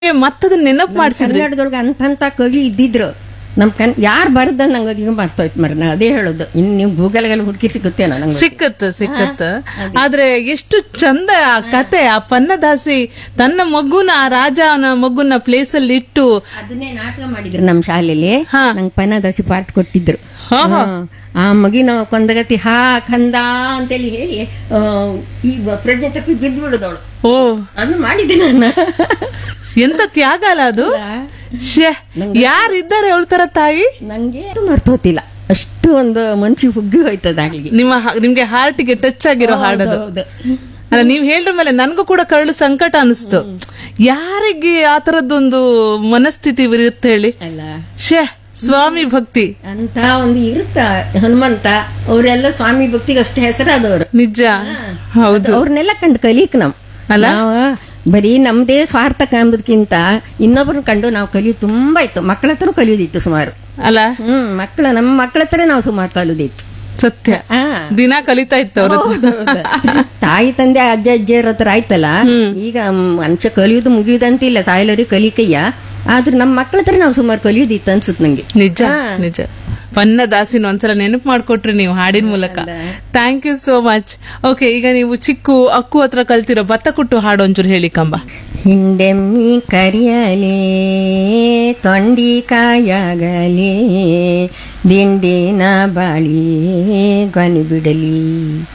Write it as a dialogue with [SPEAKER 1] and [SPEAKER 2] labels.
[SPEAKER 1] ಮತ್ತದನ್ನ ನೆನಪು ಮಾಡಿಸಿದ್ರಿ
[SPEAKER 2] ಕನ್ನಡದೊಳಗೆ ಅಂತಂತ ಕವಿ ಇದ್ದಿದ್ರು ನಮ್ ಕನ್ ಯಾರು ಬರ್ದ ನಂಗೆ ಈಗ ಮರ್ತೋಯ್ತು ಮರ ನಾ ಅದೇ ಹೇಳೋದು ಇನ್ನು ನೀವು ಗೂಗಲ್ಗೆಲ್ಲ ಹುಡುಕಿ ಸಿಗುತ್ತೇನೋ ನಂಗೆ
[SPEAKER 1] ಸಿಕ್ಕತ್ತ ಸಿಕ್ಕತ್ತ ಆದ್ರೆ ಎಷ್ಟು ಚಂದ ಆ ಕತೆ ಆ ಪನ್ನದಾಸಿ ತನ್ನ ಮಗುನ ಆ ರಾಜನ ಮಗುನ ಪ್ಲೇಸ್ ಅಲ್ಲಿ ಇಟ್ಟು
[SPEAKER 2] ಅದನ್ನೇ ನಾಟಕ ಮಾಡಿದ್ರು ನಮ್ಮ ಶಾಲೆಯಲ್ಲಿ
[SPEAKER 1] ಹಾ.
[SPEAKER 2] ನಂಗೆ ಪನ್ನದಾಸಿ ಪಾಠ ಕೊಟ್ಟಿದ್ರು
[SPEAKER 1] ಹಾ, ಹಾ.
[SPEAKER 2] ಹಾ. ಆ ಮಗಿನ ಕೊಂದಗತಿ ಹಾ ಕಂದ ಅಂತೇಳಿ ಹೇಳಿ ಆ, ಈ ಪ್ರಜ್ಞೆ ತಪ್ಪಿ ಬಿದ್ದು ಬಿಡುದವಳು
[SPEAKER 1] ಓ
[SPEAKER 2] ಅದು ಮಾಡಿದ್ದೆ ನಾನು
[SPEAKER 1] ಎಂತ ತ್ಯಾಗ ಅಲ್ಲ ಅದು ಶೇ ಯಾರಿದ್ದಾರೆ ಹೇಳ್ತಾರ ತಾಯಿ
[SPEAKER 2] ನಂಗೆ ಅದು ಮರ್ತೋತಿಲ್ಲ ಅಷ್ಟು ಒಂದು ಮನ್ಸಿಗೆ ಹುಗ್ಗಿ ಹೋಯ್ತದಾಗ್ಲಿಗೆ
[SPEAKER 1] ನಿಮ್ಮ ಹ- ನಿಮ್ಗೆ ಹಾರ್ಟಿಗೆ ಟಚ್ ಆಗಿರೋ ಹಾಡದು
[SPEAKER 2] ಹೌದು
[SPEAKER 1] ಅಲ್ಲ ನೀವ್ ಹೇಳಿದ ಮೇಲೆ ನನ್ಗೂ ಕೂಡ ಕರಳು ಸಂಕಟ ಅನಿಸ್ತು ಯಾರಿಗೆ ಆ ತರದ್ದೊಂದು ಮನಸ್ಥಿತಿ ಇರುತ್ತೆ ಹೇಳಿ
[SPEAKER 2] ಅಲ್ಲ
[SPEAKER 1] ಶೇ ಸ್ವಾಮಿ ಭಕ್ತಿ
[SPEAKER 2] ಅಂತ ಒಂದು ಇರುತ್ತ ಹನುಮಂತ ಅವರೆಲ್ಲ ಸ್ವಾಮಿ ಭಕ್ತಿಗೆ ಅಷ್ಟು ಹೆಸರಾದವರು
[SPEAKER 1] ನಿಜ ಹೌದು
[SPEAKER 2] ಅವ್ರನ್ನೆಲ್ಲ ಕಂಡು ಕಲೀಕ್ ನಮ್
[SPEAKER 1] ಅಲ್ಲ?
[SPEAKER 2] ನಾವು ಬರೀ ನಮ್ದೇ ಸ್ವಾರ್ಥ ಕಾಂಬುದಕ್ಕಿಂತ ಇನ್ನೊಬ್ಬರನ್ನ ಕಂಡು ನಾವು ಕಲಿಯೋದು ತುಂಬಾ ಇತ್ತು ಮಕ್ಕಳ ಹತ್ರ ಕಲಿಯೋದಿತ್ತು ಸುಮಾರು
[SPEAKER 1] ಅಲ್ಲ
[SPEAKER 2] ಹ್ಮ್ ಮಕ್ಕಳ ನಮ್ಮ ಮಕ್ಕಳ ಹತ್ರ ನಾವು ಸುಮಾರು ಕಲಿಯೋದಿತ್ತು
[SPEAKER 1] ಸತ್ಯ
[SPEAKER 2] ಆ.
[SPEAKER 1] ದಿನ ಕಲಿತಾ ಇತ್ತು ಅವ್ರ ಹತ್ರ
[SPEAKER 2] ತಾಯಿ ತಂದೆ ಅಜ್ಜ ಅಜ್ಜಿಯರ ಹತ್ರ ಆಯ್ತಲ್ಲ ಈಗ ಮನುಷ್ಯ ಕಲಿಯೋದು ಮುಗಿಯುದಂತಿಲ್ಲ ಸಾಯಲರಿ ಕಲಿಕಯ್ಯ ಆದ್ರೆ ನಮ್ಮ ಮಕ್ಕಳ ಹತ್ರ ನಾವು ಸುಮಾರು ಕಲಿಯೋದಿತ್ತು ಅನ್ಸುತ್ತೆ ನಂಗೆ
[SPEAKER 1] ನಿಜ ನಿಜ ಪನ್ನ ದಾಸಿನ ಒಂದ್ಸಲ ನೆನಪು ಮಾಡ್ಕೊಟ್ರಿ ನೀವು ಹಾಡಿನ ಮೂಲಕ thank you so much okay ಈಗ ನೀವು ಚಿಕ್ಕು ಅಕ್ಕು ಹತ್ರ ಕಲ್ತಿರೋ ಭತ್ತ ಕುಟ್ಟು ಹಾಡು ಒಂಚೂರು ಹೇಳಿ ಕಂಬ
[SPEAKER 2] ಹಿಂಡೆಮ್ಮಿ ಕರಿಯಲೇ ತೊಂಡಿ ಕಾಯಾಗಲೇ ದಿಂಡಿನ ಬಾಳಿ ಗೊನಿ ಬಿಡಲಿ